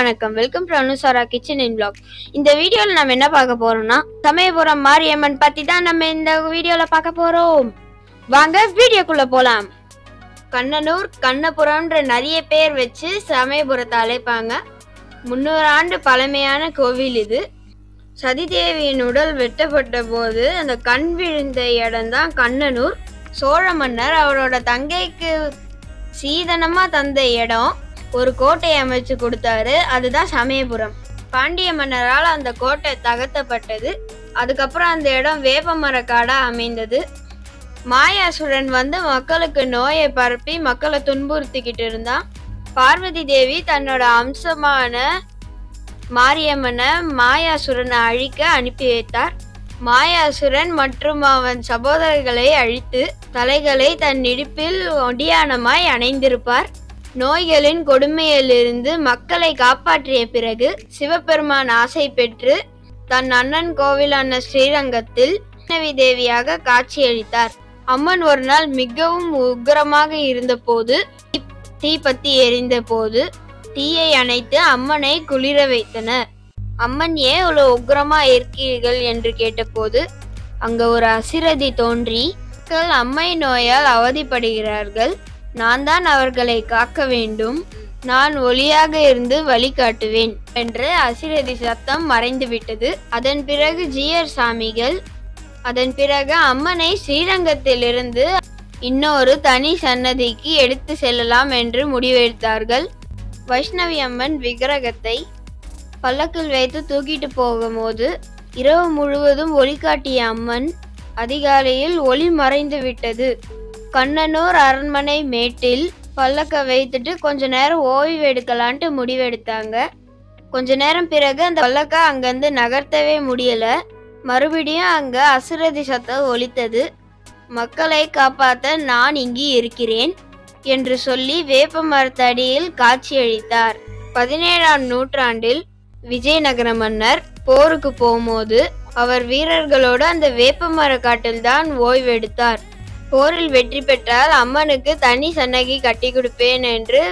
வணக்கம் welcome to Anusara kitchen in blog இந்த வீடியோல நம்ம என்ன பார்க்க போறோம்னா சமயபுரம் மாரியம்மன் பத்தி தான் நம்ம இந்த வீடியோல பார்க்க போறோம் வாங்க வீடியோக்குள்ள போலாம் கண்ணனூர் கண்ணபுரம்ன்ற நிறைய பேர் வச்சு சமயபுரத்தை அழைப்பாங்க முன்னூறு ஆண்டு பழமையான கோவில் இது சதிதேவியின் உடல் வெட்டப்பட்ட போது அந்த கண் விழுந்த இடம்தான் கண்ணனூர் சோழ மன்னர் அவரோட தங்கைக்கு சீதனமா தந்த இடம் ஒரு கோட்டை அமைச்சு கொடுத்தாரு அதுதான் சமயபுரம் பாண்டிய மன்னரால் அந்த கோட்டை தகர்த்தப்பட்டது அதுக்கப்புறம் அந்த இடம் வேப்பமர காடா அமைந்தது மாயாசுரன் வந்து மக்களுக்கு நோயை பரப்பி மக்களை துன்புறுத்திக்கிட்டு இருந்தான் பார்வதி தேவி தன்னோட அம்சமான மாரியம்மனை மாயாசுரனை அழிக்க அனுப்பி வைத்தார் மாயாசுரன் மற்றும் அவன் சகோதரர்களை அழித்து தலைகளை தன் இடுப்பில் ஒடியானமாய் அணைந்திருப்பார் நோய்களின் கொடுமையிலிருந்து மக்களை காப்பாற்றிய பிறகு சிவபெருமான் ஆசை பெற்று தன் அண்ணன் கோவிலான ஸ்ரீரங்கத்தில் வைஷ்ணவி தேவியாக காட்சியளித்தார் அம்மன் ஒரு நாள் மிகவும் உக்கிரமாக இருந்தபோது தீப்பத்தி எரிந்த போது தீயை அணைத்து அம்மனை குளிர வைத்தனர் அம்மன் ஏன் இவ்வளவு உக்கிரமா இருக்கிறீர்கள் என்று கேட்டபோது அங்க ஒரு அசிரதி தோன்றி மக்கள் அம்மை நோயால் அவதிப்படுகிறார்கள் நான் தான் அவர்களை காக்க வேண்டும் நான் ஒளியாக இருந்து வழிகாட்டுவேன் என்று அசிரதி சத்தம் மறைந்துவிட்டது அதன் பிறகு ஜீயர் சாமிகள் அதன் பிறகு அம்மனை ஸ்ரீரங்கத்திலிருந்து இன்னொரு தனி சன்னதிக்கு எடுத்து செல்லலாம் என்று முடிவெடுத்தார்கள் வைஷ்ணவி அம்மன் விக்கிரகத்தை பல்லக்கில் வைத்து தூக்கிட்டு போகும்போது இரவு முழுவதும் ஒளி காட்டிய அம்மன் அதிகாலையில் ஒளி மறைந்து விட்டது கண்ணனூர் அரண்மனை மேட்டில் பல்லக்க வைத்துட்டு கொஞ்ச நேரம் ஓய்வு எடுக்கலான்ட்டு முடிவெடுத்தாங்க கொஞ்ச நேரம் பிறகு அந்த பல்லக்க அங்கிருந்து நகர்த்தவே முடியல மறுபடியும் அங்க அசுரதி சத்தம் ஒலித்தது மக்களை காப்பாற்ற நான் இங்கு இருக்கிறேன் என்று சொல்லி வேப்ப மரத்தடியில் காட்சியளித்தார் பதினேழாம் நூற்றாண்டில் விஜயநகர மன்னர் போருக்கு போகும்போது அவர் வீரர்களோடு அந்த வேப்பமர காட்டில் தான் ஓய்வெடுத்தார் போரில் வெற்றி பெற்றால் அம்மனுக்கு தனி சன்னகி கட்டி கொடுப்பேன் என்று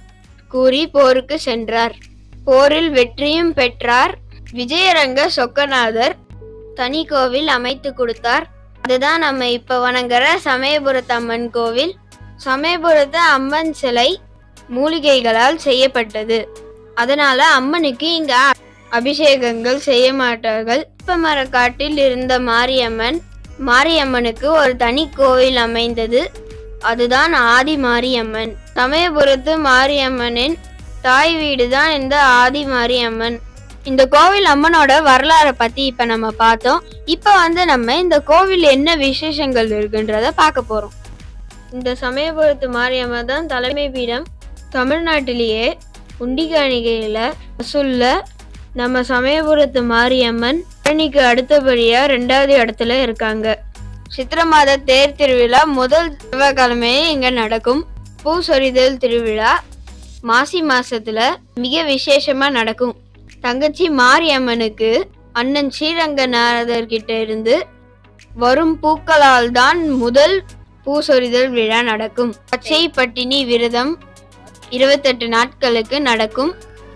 கூறி போருக்கு சென்றார் போரில் வெற்றியும் பெற்றார் விஜயரங்க சொக்கநாதர் தனி கோவில் அமைத்து கொடுத்தார் அதுதான் நம்ம இப்ப வணங்குற சமயபுரத்து அம்மன் கோவில் சமயபுரத்து அம்மன் சிலை மூலிகைகளால் செய்யப்பட்டது அதனால அம்மனுக்கு இங்க அபிஷேகங்கள் செய்ய மாட்டார்கள் வேப்பமரக்காட்டில் இருந்த மாரியம்மன் மாரியம்மனுக்கு ஒரு தனி கோவில் அமைந்தது அதுதான் ஆதி மாரியம்மன் சமயபுரத்து மாரியம்மனின் தாய் வீடு தான் இந்த ஆதி மாரியம்மன் இந்த கோவில் அம்மனோட வரலாறை பத்தி இப்ப நம்ம பார்த்தோம் இப்ப வந்து நம்ம இந்த கோவில் என்ன விசேஷங்கள் இருக்குன்றத பார்க்க போறோம் இந்த சமயபுரத்து மாரியம்மன் தான் தலைமை பீடம் தமிழ்நாட்டிலேயே உண்டிகாணிகையில வசூல்ல நம்ம சமயபுரத்து மாரியம்மன் பழனிக்கு அடுத்தபடியா ரெண்டாவது இடத்துல இருக்காங்க சித்திர மாத தேர் திருவிழா முதல் செவ்வாய்க்கிழமை இங்க நடக்கும் பூ சொரிதல் திருவிழா மாசி மாசத்துல மிக விசேஷமா நடக்கும் தங்கச்சி மாரியம்மனுக்கு அண்ணன் ஸ்ரீரங்கநாதர் கிட்ட இருந்து வரும் பூக்களால் தான் முதல் பூசொரிதல் விழா நடக்கும் பச்சை பட்டினி விரதம் இருபத்தெட்டு நாட்களுக்கு நடக்கும்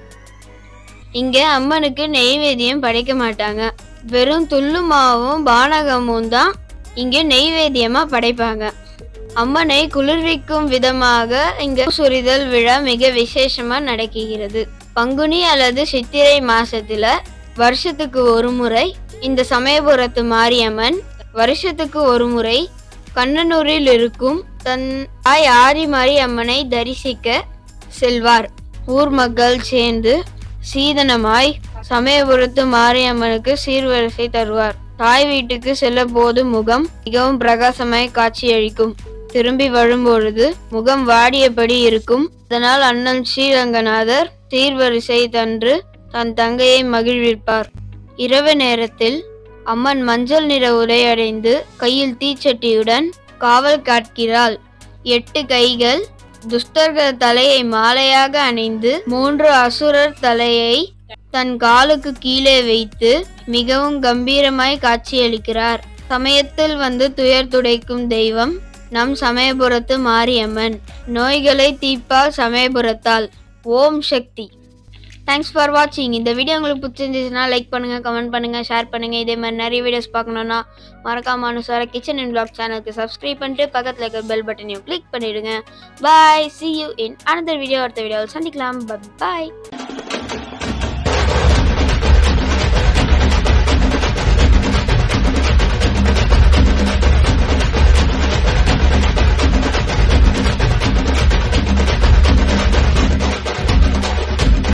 இங்க அம்மனுக்கு நெய்வேத்தியம் படைக்க மாட்டாங்க வெறும் துள்ளு மாவும் பானகமும் தான் இங்க நெய்வேத்தியமா படைப்பாங்க அம்மனை குளிர்விக்கும் விதமாக இங்க சுரிதல் விழா மிக விசேஷமா நடக்கிறது பங்குனி அல்லது சித்திரை மாசத்துல வருஷத்துக்கு ஒரு முறை இந்த சமயபுரத்து மாரியம்மன் வருஷத்துக்கு ஒரு முறை கண்ணனூரில் இருக்கும் தன் தாய் ஆதி மாரியம்மனை தரிசிக்க செல்வார் ஊர் மக்கள் சேர்ந்து சீதனமாய் சமயபுரத்து மாரியம்மனுக்கு சீர்வரிசை தருவார் தாய் வீட்டுக்கு செல்ல போது முகம் மிகவும் பிரகாசமாய் காட்சியளிக்கும் திரும்பி வரும்பொழுது முகம் வாடியபடி இருக்கும் அதனால் அண்ணன் ஸ்ரீரங்கநாதர் சீர்வரிசை தன்று தன் தங்கையை மகிழ்விப்பார் இரவு நேரத்தில் அம்மன் மஞ்சள் நிற உடையடைந்து கையில் தீச்சட்டியுடன் காவல் காட்கிறாள் எட்டு கைகள் துஷ்டர்கள் தலையை மாலையாக அணிந்து மூன்று அசுரர் தலையை தன் காலுக்கு கீழே வைத்து மிகவும் கம்பீரமாய் காட்சியளிக்கிறார் சமயத்தில் வந்து துயர் துடைக்கும் தெய்வம் நம் சமயபுரத்து மாரியம்மன் நோய்களை தீர்ப்பால் சமயபுரத்தால் ஓம் சக்தி தேங்க்ஸ் ஃபார் வாட்சிங் இந்த வீடியோ உங்களுக்கு பிடிச்சிருந்துச்சுன்னா லைக் பண்ணுங்க கமெண்ட் பண்ணுங்க ஷேர் பண்ணுங்க இதே மாதிரி நிறைய வீடியோஸ் பார்க்கணுன்னா மறக்காம அனுசார கிச்சன் அண்ட் பிளாக் சேனலுக்கு சப்ஸ்கிரைப் பண்ணிட்டு பக்கத்தில் இருக்க பெல் பட்டனையும் கிளிக் பண்ணிடுங்க bye see you in another video அடுத்த வீடியோவில் சந்திக்கலாம் பாய்